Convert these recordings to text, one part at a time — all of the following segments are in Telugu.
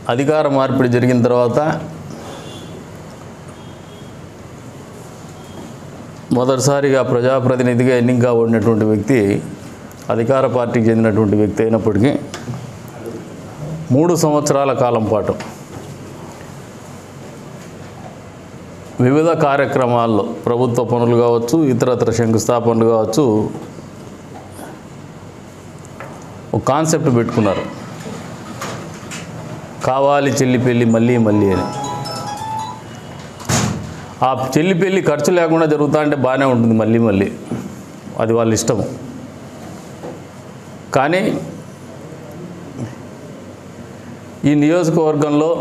అధికార మార్పిడి జరిగిన తర్వాత మొదటిసారిగా ప్రజాప్రతినిధిగా ఎన్నిక ఉన్నటువంటి వ్యక్తి అధికార పార్టీకి చెందినటువంటి వ్యక్తి అయినప్పటికీ మూడు సంవత్సరాల కాలం పాటు వివిధ కార్యక్రమాల్లో ప్రభుత్వ పనులు కావచ్చు ఇతరత్ర శంకుస్థాపనలు కావచ్చు ఒక కాన్సెప్ట్ పెట్టుకున్నారు కావాలి చెల్లి పెళ్ళి మళ్ళీ మళ్ళీ అని ఆ చెల్లి పెళ్ళి ఖర్చు లేకుండా జరుగుతా అంటే బాగానే ఉంటుంది మళ్ళీ మళ్ళీ అది వాళ్ళ ఇష్టం కానీ ఈ నియోజకవర్గంలో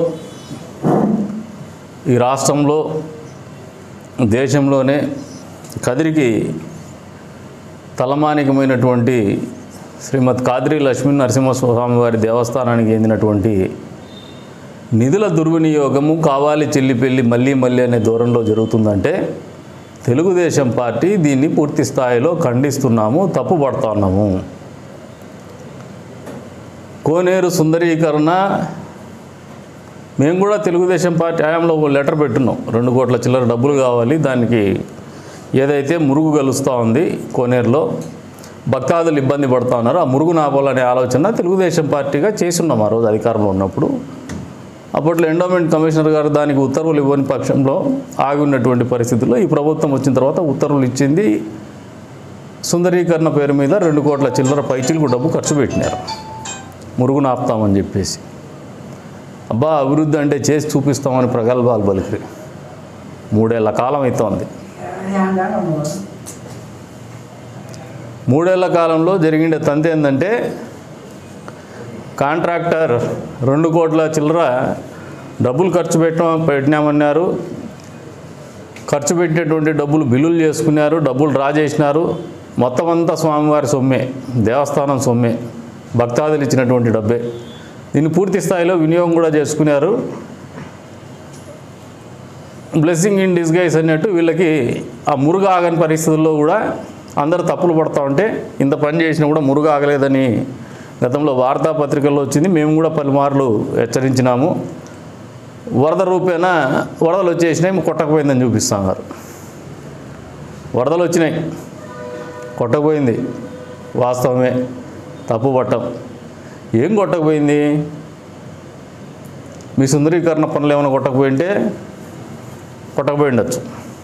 ఈ రాష్ట్రంలో దేశంలోనే కదిరికి తలమానికమైనటువంటి శ్రీమద్ కాద్రి లక్ష్మీ నరసింహస్వామి వారి దేవస్థానానికి చెందినటువంటి నిధుల దుర్వినియోగము కావాలి చెల్లి పెళ్ళి మళ్ళీ మళ్ళీ అనే దూరంలో జరుగుతుందంటే తెలుగుదేశం పార్టీ దీన్ని పూర్తి స్థాయిలో ఖండిస్తున్నాము తప్పుపడుతున్నాము కోనేరు సుందరీకరణ మేము కూడా తెలుగుదేశం పార్టీ హయాంలో ఒక లెటర్ పెట్టున్నాం రెండు కోట్ల చిల్లర డబ్బులు కావాలి దానికి ఏదైతే మురుగు కలుస్తూ ఉంది కోనేరులో భక్తాదులు ఇబ్బంది పడుతూ ఉన్నారు ఆ మురుగు నాపాలనే ఆలోచన తెలుగుదేశం పార్టీగా చేసున్నాం ఆ రోజు అధికారంలో ఉన్నప్పుడు అప్పట్లో ఎండోమెంట్ కమిషనర్ గారు దానికి ఉత్తర్వులు ఇవ్వని పక్షంలో ఆగి ఉన్నటువంటి పరిస్థితుల్లో ఈ ప్రభుత్వం వచ్చిన తర్వాత ఉత్తర్వులు ఇచ్చింది సుందరీకరణ పేరు మీద రెండు కోట్ల చిల్లర పైచిలకు డబ్బు ఖర్చు పెట్టినారు మురుగును ఆపుతామని చెప్పేసి అబ్బా అభివృద్ధి అంటే చేసి చూపిస్తామని ప్రగల్భాలు పలికిరి మూడేళ్ల కాలం అవుతోంది మూడేళ్ల కాలంలో జరిగిండే తంతు ఏంటంటే కాంట్రాక్టర్ రెండు కోట్ల చిల్లర డబ్బులు ఖర్చు పెట్టాం పెట్టినామన్నారు ఖర్చు పెట్టినటువంటి డబ్బులు బిల్లులు చేసుకున్నారు డబ్బులు డ్రా చేసినారు మొత్తం అంతా స్వామివారి సొమ్మే దేవస్థానం సొమ్మే భక్తాదులు ఇచ్చినటువంటి డబ్బే దీన్ని పూర్తి స్థాయిలో వినియోగం కూడా చేసుకున్నారు బ్లెస్సింగ్ ఇన్ డిస్గైస్ అన్నట్టు వీళ్ళకి ఆ మురుగు ఆగని పరిస్థితుల్లో కూడా అందరూ తప్పులు పడతా ఉంటే ఇంత పని చేసినా కూడా మురుగు ఆగలేదని గతంలో వార్తాపత్రికల్లో వచ్చింది మేము కూడా పలుమార్లు హెచ్చరించినాము వరద రూపేణా వరదలు వచ్చేసినాయి కొట్టకపోయిందని చూపిస్తున్నారు వరదలు వచ్చినాయి కొట్టకపోయింది వాస్తవమే తప్పు పట్టం ఏం కొట్టకపోయింది మీ సుందరీకరణ పనులు ఏమైనా కొట్టకపోయింటే కొట్టకపోయి ఉండొచ్చు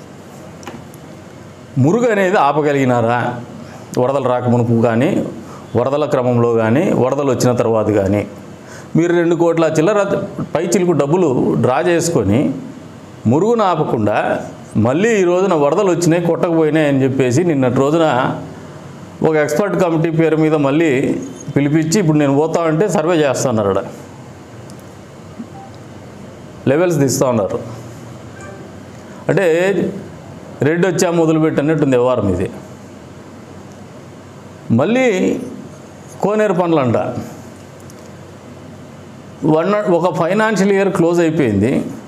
మురుగు అనేది ఆపగలిగినారా వరదలు రాక మునుపు కానీ వరదల క్రమంలో కానీ వరదలు వచ్చిన తర్వాత కానీ మీరు రెండు కోట్ల చిల్లర పై చిలుకు డబ్బులు డ్రా చేసుకొని మురుగును ఆపకుండా మళ్ళీ ఈ రోజున వరదలు వచ్చినాయి కొట్టకపోయినాయి అని చెప్పేసి నిన్నటి రోజున ఒక ఎక్స్పర్ట్ కమిటీ పేరు మీద మళ్ళీ పిలిపించి ఇప్పుడు నేను పోతా ఉంటే సర్వే చేస్తున్నారు ఆడ లెవెల్స్ తీస్తూ ఉన్నారు అంటే రెడ్ వచ్చా మొదలుపెట్టి అన్నట్టుంది వ్యవహారం ఇది మళ్ళీ కోనేరు పనులంట వన్ ఒక ఫైనాన్షియల్ ఇయర్ క్లోజ్ అయిపోయింది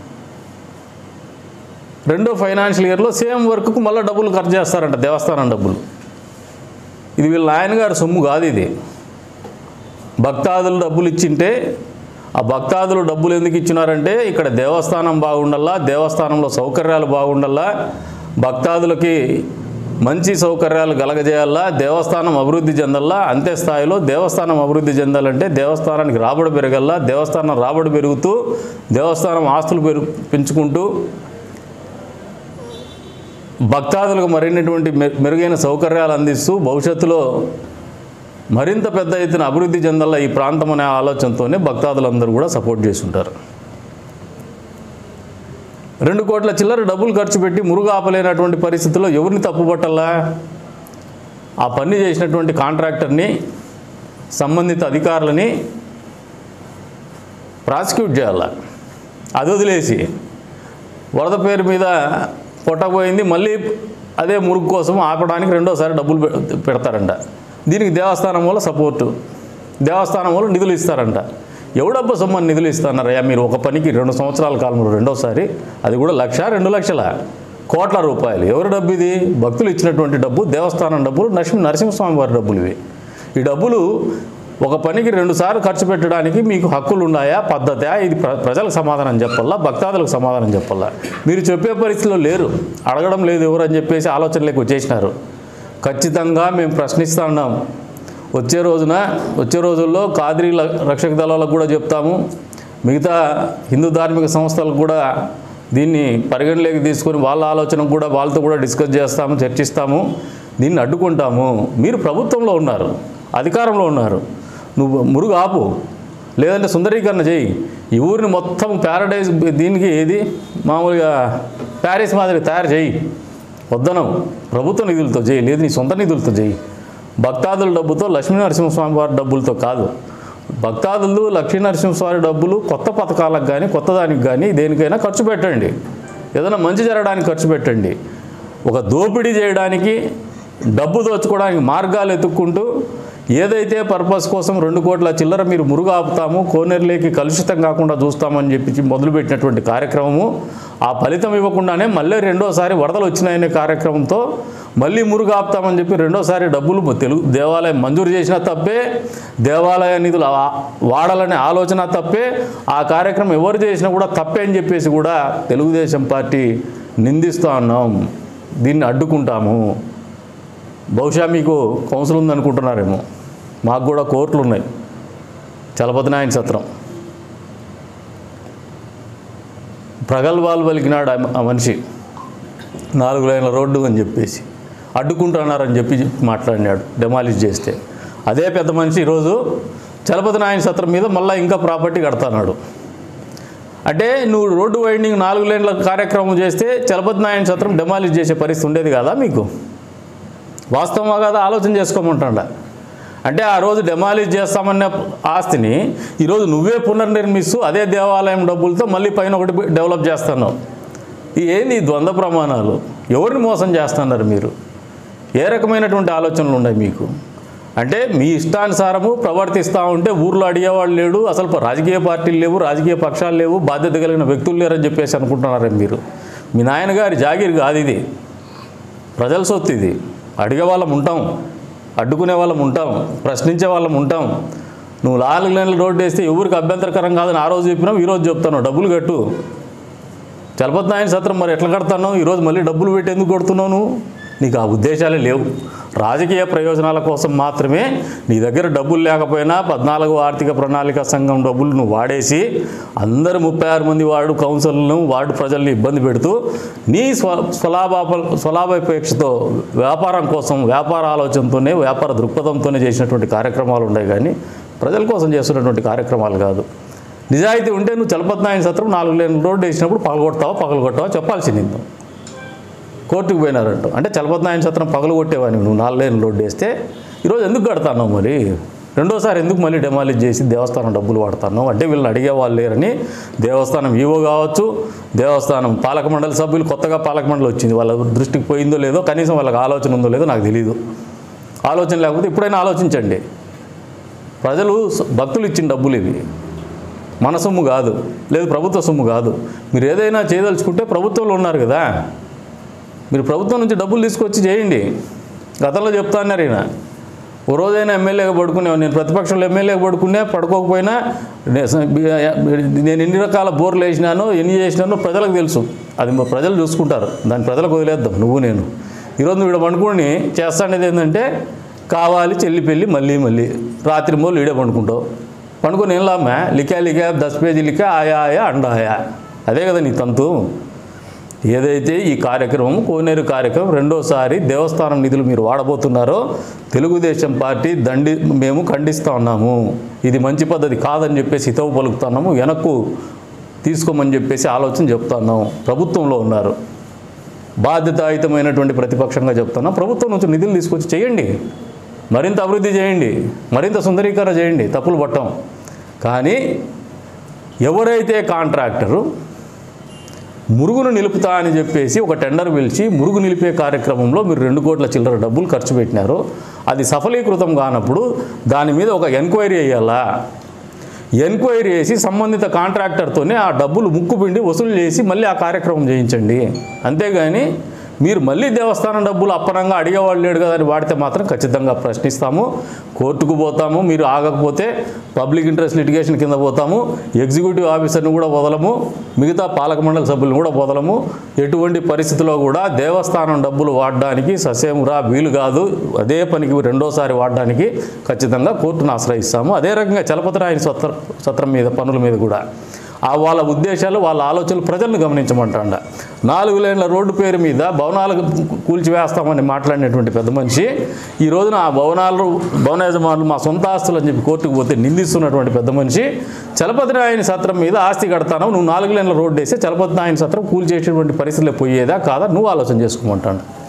రెండో ఫైనాన్షియల్ ఇయర్లో సేమ్ వర్క్కు మళ్ళీ డబ్బులు ఖర్చు చేస్తారంట దేవస్థానం డబ్బులు ఇది వీళ్ళ నాయనగారి సొమ్ము కాదు ఇది భక్తాదులు డబ్బులు ఇచ్చింటే ఆ భక్తాదులు డబ్బులు ఎందుకు ఇచ్చినారంటే ఇక్కడ దేవస్థానం బాగుండల్లా దేవస్థానంలో సౌకర్యాలు బాగుండల్లా భక్తాదులకి మంచి సౌకర్యాలు కలగజేయాలా దేవస్థానం అభివృద్ధి చెందల్లా అంతే స్థాయిలో దేవస్థానం అభివృద్ధి చెందాలంటే దేవస్థానానికి రాబడి పెరగల్లా దేవస్థానం రాబడి పెరుగుతూ దేవస్థానం ఆస్తులు పెరుగు పెంచుకుంటూ భక్తాదులకు మరిన్నటువంటి మె- మెరుగైన సౌకర్యాలు అందిస్తూ భవిష్యత్తులో మరింత పెద్ద ఎత్తున అభివృద్ధి చెందాల ఈ ప్రాంతం అనే ఆలోచనతోనే భక్తాదులందరూ కూడా సపోర్ట్ చేసి ఉంటారు రెండు కోట్ల చిల్లర డబ్బులు ఖర్చు పెట్టి మురుగు ఆపలేనటువంటి పరిస్థితుల్లో ఎవరిని తప్పుపట్టాలా ఆ పని చేసినటువంటి కాంట్రాక్టర్ని సంబంధిత అధికారులని ప్రాసిక్యూట్ చేయాలా అది వదిలేసి వరద పేరు మీద కొట్టబోయింది మళ్ళీ అదే మురుగు కోసం ఆపడానికి రెండోసారి డబ్బులు పె- పెడతారంట దీనికి దేవస్థానం వల్ల సపోర్టు దేవస్థానం వాళ్ళు నిధులు ఇస్తారంట ఎవడబ్బ సొమ్మని నిధులు ఇస్తారయ్యా మీరు ఒక పనికి రెండు సంవత్సరాల కాలంలో రెండోసారి అది కూడా లక్ష రెండు లక్షల కోట్ల రూపాయలు ఎవరి డబ్బు ఇది భక్తులు ఇచ్చినటువంటి డబ్బు దేవస్థానం డబ్బులు నరసింహ నరసింహస్వామి వారి డబ్బులు ఇవి ఈ డబ్బులు ఒక పనికి రెండుసార్లు ఖర్చు పెట్టడానికి మీకు హక్కులు ఉన్నాయా పద్ధతా ఇది ప్ర ప్రజలకు సమాధానం చెప్పాలా భక్తాదులకు సమాధానం చెప్పాలా మీరు చెప్పే పరిస్థితిలో లేరు అడగడం లేదు ఎవరు అని చెప్పేసి ఆలోచనలోకి వచ్చేసినారు ఖచ్చితంగా మేము ప్రశ్నిస్తూ ఉన్నాం వచ్చే రోజున వచ్చే రోజుల్లో కాద్రీ ల- రక్షక దళాలకు కూడా చెప్తాము మిగతా హిందూ ధార్మిక సంస్థలకు కూడా దీన్ని పరిగణలోకి తీసుకొని వాళ్ళ ఆలోచన కూడా వాళ్ళతో కూడా డిస్కస్ చేస్తాము చర్చిస్తాము దీన్ని అడ్డుకుంటాము మీరు ప్రభుత్వంలో ఉన్నారు అధికారంలో ఉన్నారు నువ్వు మురుగు ఆపు లేదంటే సుందరీకరణ చేయి ఈ ఊరిని మొత్తం ప్యారడైజ్ దీనికి ఏది మామూలుగా ప్యారిస్ మాదిరి తయారు చేయి వద్దనం ప్రభుత్వ నిధులతో చేయి లేదు నీ సొంత నిధులతో చేయి భక్తాదుల డబ్బుతో లక్ష్మీ నరసింహస్వామి వారి డబ్బులతో కాదు భక్తాదులు లక్ష్మీ నరసింహస్వామి డబ్బులు కొత్త పథకాలకు కానీ కొత్త దానికి కానీ దేనికైనా ఖర్చు పెట్టండి ఏదైనా మంచి జరగడానికి ఖర్చు పెట్టండి ఒక దోపిడీ చేయడానికి డబ్బు దోచుకోవడానికి మార్గాలు ఎత్తుక్కుంటూ ఏదైతే పర్పస్ కోసం రెండు కోట్ల చిల్లర మీరు మురుగు ఆపుతాము కోనేరులేకి కలుషితం కాకుండా చూస్తామని చెప్పి మొదలుపెట్టినటువంటి కార్యక్రమము ఆ ఫలితం ఇవ్వకుండానే మళ్ళీ రెండోసారి వరదలు వచ్చినాయనే కార్యక్రమంతో మళ్ళీ మురుగు ఆపుతామని చెప్పి రెండోసారి డబ్బులు తెలుగు దేవాలయం మంజూరు చేసిన తప్పే దేవాలయ నిధులు ఆ- వాడాలనే ఆలోచన తప్పే ఆ కార్యక్రమం ఎవరు చేసినా కూడా తప్పే అని చెప్పేసి కూడా తెలుగుదేశం పార్టీ నిందిస్తూ ఉన్నాం దీన్ని అడ్డుకుంటాము బహుశా మీకు కౌన్సిల్ ఉందనుకుంటున్నారేమో మాకు కూడా కోర్టులు ఉన్నాయి చలపతి నాయన సత్రం ప్రగల్భాలు పలికినాడు ఆ- ఆ మనిషి నాలుగు లైన్ల రోడ్డు అని చెప్పేసి అడ్డుకుంటున్నారని చెప్పి మాట్లాడినాడు డెమాలిష్ చేస్తే అదే పెద్ద మనిషి ఈరోజు చలపతి నాయన సత్రం మీద మళ్ళీ ఇంకా ప్రాపర్టీ కడతాన్నాడు అంటే నువ్వు రోడ్డు వైండింగ్ నాలుగు లైన్ల కార్యక్రమం చేస్తే చలపతి నాయన సత్రం డెమాలిష్ చేసే పరిస్థితి ఉండేది కదా మీకు వాస్తవమా కదా ఆలోచన చేసుకోమంటాడ అంటే ఆ రోజు డెమాలిష్ చేస్తామన్న ఆస్తిని ఈరోజు నువ్వే పునర్నిర్మిస్తూ అదే దేవాలయం డబ్బులతో మళ్ళీ పైన ఒకటి డెవలప్ చేస్తున్నావు ఈ ఏంది ఈ ద్వంద్వ ప్రమాణాలు ఎవరిని మోసం చేస్తున్నారు మీరు ఏ రకమైనటువంటి ఆలోచనలు ఉన్నాయి మీకు అంటే మీ ఇష్టానుసారము ప్రవర్తిస్తూ ఉంటే ఊర్లో అడిగేవాళ్ళు లేడు అసలు రాజకీయ పార్టీలు లేవు రాజకీయ పక్షాలు లేవు బాధ్యత కలిగిన వ్యక్తులు లేరని చెప్పేసి అనుకుంటున్నారే మీరు మీ నాయనగారి జాగీర్ కాదు ఇది ప్రజల సొత్తు ఇది అడిగే వాళ్ళం ఉంటాం అడ్డుకునే వాళ్ళం ఉంటాం ప్రశ్నించే వాళ్ళం ఉంటాం నువ్వు నాలుగు లైన్ల రోడ్డు వేస్తే ఎవరికి అభ్యంతరకరం కాదని ఆ రోజు చెప్పినావు ఈ రోజు చెప్తాను డబ్బులు కట్టు చలపతి నాయన సత్రం మరి ఎట్లా కడతాను ఈరోజు మళ్ళీ డబ్బులు పెట్టి ఎందుకు కొడుతున్నావు నువ్వు నీకు ఆ ఉద్దేశాలే లేవు రాజకీయ ప్రయోజనాల కోసం మాత్రమే నీ దగ్గర డబ్బులు లేకపోయినా పద్నాలుగు ఆర్థిక ప్రణాళిక సంఘం డబ్బులు నువ్వు వాడేసి అందరు ముప్పై ఆరు మంది వార్డు కౌన్సిల్ను వార్డు ప్రజల్ని ఇబ్బంది పెడుతూ నీ స్వ స్వలాభాప స్వలాభాపేక్షతో వ్యాపారం కోసం వ్యాపార ఆలోచనతోనే వ్యాపార దృక్పథంతోనే చేసినటువంటి కార్యక్రమాలు ఉన్నాయి కానీ ప్రజల కోసం చేస్తున్నటువంటి కార్యక్రమాలు కాదు నిజాయితీ ఉంటే నువ్వు చలపతి నాయన సత్రం నాలుగు లేని రోడ్డు వేసినప్పుడు పగలగొడతావా పగలగొట్టావా చెప్పాల్సింది నువ్వు కోర్టుకు పోయినారంట అంటే చలపతి నాయన సత్రం పగలగొట్టేవాని నువ్వు నాలుగు లేని రోడ్డు వేస్తే ఈరోజు ఎందుకు కడతాను మరి రెండోసారి ఎందుకు మళ్ళీ డెమాలిష్ చేసి దేవస్థానం డబ్బులు వాడతాను అంటే వీళ్ళని అడిగే వాళ్ళు లేరని దేవస్థానం ఈవో కావచ్చు దేవస్థానం పాలక మండలి సభ్యులు కొత్తగా పాలక మండలి వచ్చింది వాళ్ళ దృష్టికి పోయిందో లేదో కనీసం వాళ్ళకి ఆలోచన ఉందో లేదో నాకు తెలియదు ఆలోచన లేకపోతే ఇప్పుడైనా ఆలోచించండి ప్రజలు స- భక్తులు ఇచ్చిన డబ్బులు ఇవి మన సొమ్ము కాదు లేదు ప్రభుత్వ సొమ్ము కాదు మీరు ఏదైనా చేయదలుచుకుంటే ప్రభుత్వంలో ఉన్నారు కదా మీరు ప్రభుత్వం నుంచి డబ్బులు తీసుకొచ్చి చేయండి గతంలో చెప్తా అన్నారు ఈయన ఓ రోజైనా ఎమ్మెల్యేగా పడుకునే నేను ప్రతిపక్షంలో ఎమ్మెల్యేగా పడుకునే పడుకోకపోయినా నే- స- బి- నేను ఎన్ని రకాల బోర్లు వేసినానో ఎన్ని చేసినానో ప్రజలకు తెలుసు అది మా ప్రజలు చూసుకుంటారు దాన్ని ప్రజలకు వదిలేద్దాం నువ్వు నేను ఈరోజు నువ్వు ఇక్కడ పండుకొని చేస్తానేది ఏంటంటే కావాలి చెల్లి పెళ్ళి మళ్ళీ మళ్ళీ రాత్రి మూలు ఈడే పండుకుంటావు పండుకొని ఏం లామ్మా లికా లికా దస్ పేజీ లికా ఆయా ఆయా అండ ఆయా అదే కదా నీ తంతు ఏదైతే ఈ కార్యక్రమం కోనేరు కార్యక్రమం రెండోసారి దేవస్థానం నిధులు మీరు వాడబోతున్నారో తెలుగుదేశం పార్టీ దండి మేము ఖండిస్తూ ఉన్నాము ఇది మంచి పద్ధతి కాదని చెప్పేసి హితవు పలుకుతున్నాము వెనక్కు తీసుకోమని చెప్పేసి ఆలోచన చెప్తున్నాం ప్రభుత్వంలో ఉన్నారు బాధ్యతాయుతమైనటువంటి ప్రతిపక్షంగా చెప్తున్నాం ప్రభుత్వం నుంచి నిధులు తీసుకొచ్చి చేయండి మరింత అభివృద్ధి చేయండి మరింత సుందరీకరణ చేయండి తప్పులు పట్టం కానీ ఎవరైతే కాంట్రాక్టరు మురుగును నిలుపుతా అని చెప్పేసి ఒక టెండర్ పిలిచి మురుగు నిలిపే కార్యక్రమంలో మీరు రెండు కోట్ల చిల్లర డబ్బులు ఖర్చు పెట్టినారు అది సఫలీకృతం కానప్పుడు దాని మీద ఒక ఎంక్వైరీ అయ్యాలా ఎంక్వైరీ చేసి సంబంధిత కాంట్రాక్టర్తోనే ఆ డబ్బులు ముక్కుపిండి వసూలు చేసి మళ్ళీ ఆ కార్యక్రమం చేయించండి అంతేగాని మీరు మళ్ళీ దేవస్థానం డబ్బులు అప్పనంగా అడిగేవాళ్ళు లేడు కదా అని వాడితే మాత్రం ఖచ్చితంగా ప్రశ్నిస్తాము కోర్టుకు పోతాము మీరు ఆగకపోతే పబ్లిక్ ఇంట్రెస్ట్ లిటిగేషన్ కింద పోతాము ఎగ్జిక్యూటివ్ ఆఫీసర్ని కూడా వదలము మిగతా పాలక మండలి సభ్యులను కూడా వదలము ఎటువంటి పరిస్థితిలో కూడా దేవస్థానం డబ్బులు వాడడానికి ససేమురా వీలు కాదు అదే పనికి రెండోసారి వాడడానికి ఖచ్చితంగా కోర్టును ఆశ్రయిస్తాము అదే రకంగా చలపతిరాయని సత్ర సత్రం మీద పనుల మీద కూడా ఆ వాళ్ళ ఉద్దేశాలు వాళ్ళ ఆలోచనలు ప్రజలను గమనించమంటాడ నాలుగు లేన్ల రోడ్డు పేరు మీద భవనాలు కూల్చివేస్తామని మాట్లాడినటువంటి పెద్ద మనిషి ఈ రోజున ఆ భవనాలు భవన యజమానులు మా సొంత ఆస్తులు అని చెప్పి కోర్టుకు పోతే నిందిస్తున్నటువంటి పెద్ద మనిషి చలపతి నాయని సత్రం మీద ఆస్తి కడతాను నువ్వు నాలుగు లేన్ల రోడ్డు వేస్తే చలపతి నాయని సత్రం కూల్చేసేటువంటి పరిస్థితులు పోయేదా కాదా నువ్వు ఆలోచన చేసుకోమంటాడు